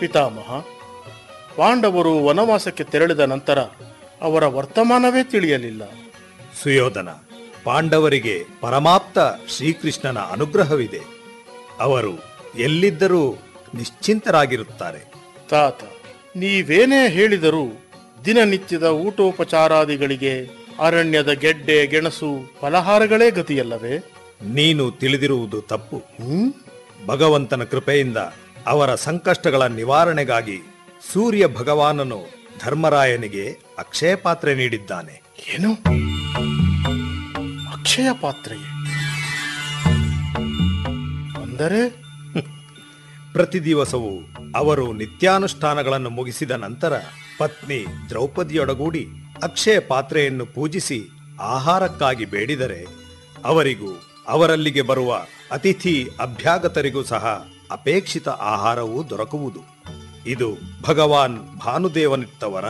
ಪಿತಾಮಹ ಪಾಂಡವರು ವನವಾಸಕ್ಕೆ ತೆರಳಿದ ನಂತರ ಅವರ ವರ್ತಮಾನವೇ ತಿಳಿಯಲಿಲ್ಲ ಸುಯೋಧನ ಪಾಂಡವರಿಗೆ ಪರಮಾಪ್ತ ಶ್ರೀಕೃಷ್ಣನ ಅನುಗ್ರಹವಿದೆ ಅವರು ಎಲ್ಲಿದ್ದರೂ ನಿಶ್ಚಿಂತರಾಗಿರುತ್ತಾರೆ ತಾತ ನೀವೇನೇ ಹೇಳಿದರೂ ದಿನನಿತ್ಯದ ಊಟೋಪಚಾರಾದಿಗಳಿಗೆ ಅರಣ್ಯದ ಗೆಡ್ಡೆ ಗೆಣಸು ಫಲಹಾರಗಳೇ ಗತಿಯಲ್ಲವೇ ನೀನು ತಿಳಿದಿರುವುದು ತಪ್ಪು ಹ್ಮ್ ಭಗವಂತನ ಕೃಪೆಯಿಂದ ಅವರ ಸಂಕಷ್ಟಗಳ ನಿವಾರಣೆಗಾಗಿ ಸೂರ್ಯ ಭಗವಾನನು ಧರ್ಮರಾಯನಿಗೆ ಅಕ್ಷಯ ಪಾತ್ರೆ ನೀಡಿದ್ದಾನೆ ಏನು ಅಕ್ಷಯ ಪಾತ್ರೆಯೇ ಅಂದರೆ ಪ್ರತಿ ದಿವಸವೂ ಅವರು ನಿತ್ಯಾನುಷ್ಠಾನಗಳನ್ನು ಮುಗಿಸಿದ ನಂತರ ಪತ್ನಿ ದ್ರೌಪದಿಯೊಡಗೂಡಿ ಅಕ್ಷಯ ಪಾತ್ರೆಯನ್ನು ಪೂಜಿಸಿ ಆಹಾರಕ್ಕಾಗಿ ಬೇಡಿದರೆ ಅವರಿಗೂ ಅವರಲ್ಲಿಗೆ ಬರುವ ಅತಿಥಿ ಅಭ್ಯಾಗತರಿಗೂ ಸಹ ಅಪೇಕ್ಷಿತ ಆಹಾರವೂ ದೊರಕುವುದು ಇದು ಭಗವಾನ್ ಭಾನುದೇವನಿತ್ತವರ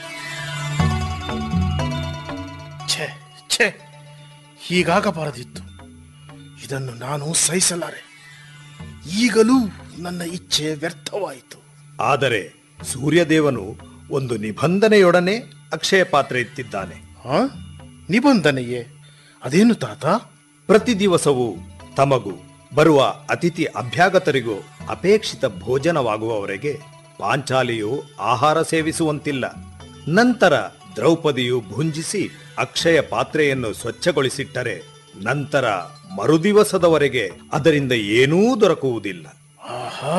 ಛೇ ಛೇ ಹೀಗಾಗಬಾರದಿತ್ತು ಇದನ್ನು ನಾನು ಸಹಿಸಲಾರೆ ಈಗಲೂ ನನ್ನ ಇಚ್ಛೆ ವ್ಯರ್ಥವಾಯಿತು ಆದರೆ ಸೂರ್ಯದೇವನು ಒಂದು ನಿಬಂಧನೆಯೊಡನೆ ಅಕ್ಷಯ ಪಾತ್ರೆ ಇತ್ತಿದ್ದಾನೆ ಹಾ ನಿಬಂಧನೆಯೇ ಅದೇನು ತಾತ ಪ್ರತಿ ದಿವಸವೂ ತಮಗೂ ಬರುವ ಅತಿಥಿ ಅಭ್ಯಾಗತರಿಗೂ ಅಪೇಕ್ಷಿತ ಭೋಜನವಾಗುವವರೆಗೆ ಪಾಂಚಾಲಿಯು ಆಹಾರ ಸೇವಿಸುವಂತಿಲ್ಲ ನಂತರ ದ್ರೌಪದಿಯು ಭುಂಜಿಸಿ ಅಕ್ಷಯ ಪಾತ್ರೆಯನ್ನು ಸ್ವಚ್ಛಗೊಳಿಸಿಟ್ಟರೆ ನಂತರ ಮರುದಿವಸದವರೆಗೆ ಅದರಿಂದ ಏನೂ ದೊರಕುವುದಿಲ್ಲ ಆಹಾ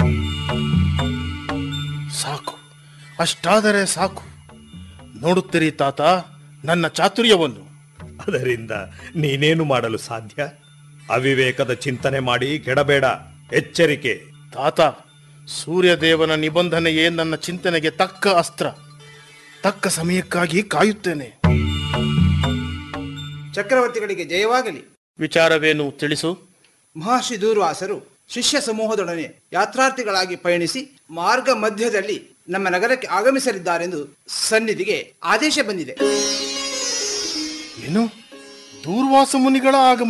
ಸಾಕು ಅಷ್ಟಾದರೆ ಸಾಕು ನೋಡುತ್ತೀರಿ ತಾತ ನನ್ನ ಚಾತುರ್ಯವನ್ನು ಅದರಿಂದ ನೀನೇನು ಮಾಡಲು ಸಾಧ್ಯ ಅವಿವೇಕದ ಚಿಂತನೆ ಮಾಡಿ ಕೆಡಬೇಡ ಎಚ್ಚರಿಕೆ ತಾತ ಸೂರ್ಯದೇವನ ನಿಬಂಧನೆಯೇ ನನ್ನ ಚಿಂತನೆಗೆ ತಕ್ಕ ಅಸ್ತ್ರ ತಕ್ಕ ಸಮಯಕ್ಕಾಗಿ ಕಾಯುತ್ತೇನೆ ಚಕ್ರವರ್ತಿಗಳಿಗೆ ಜಯವಾಗಲಿ ವಿಚಾರವೇನು ತಿಳಿಸು ಮಹರ್ಷಿ ದೂರ್ವಾಸರು ಶಿಷ್ಯ ಸಮೂಹದೊಡನೆ ಯಾತ್ರಾರ್ಥಿಗಳಾಗಿ ಪಯಣಿಸಿ ಮಾರ್ಗ ಮಧ್ಯದಲ್ಲಿ ನಮ್ಮ ನಗರಕ್ಕೆ ಆಗಮಿಸಲಿದ್ದಾರೆಂದು ಸನ್ನಿಧಿಗೆ ಆದೇಶ ಬಂದಿದೆ ಏನು ದೂರ್ವಾಸ ಮುನಿಗಳ ಆಗಮನ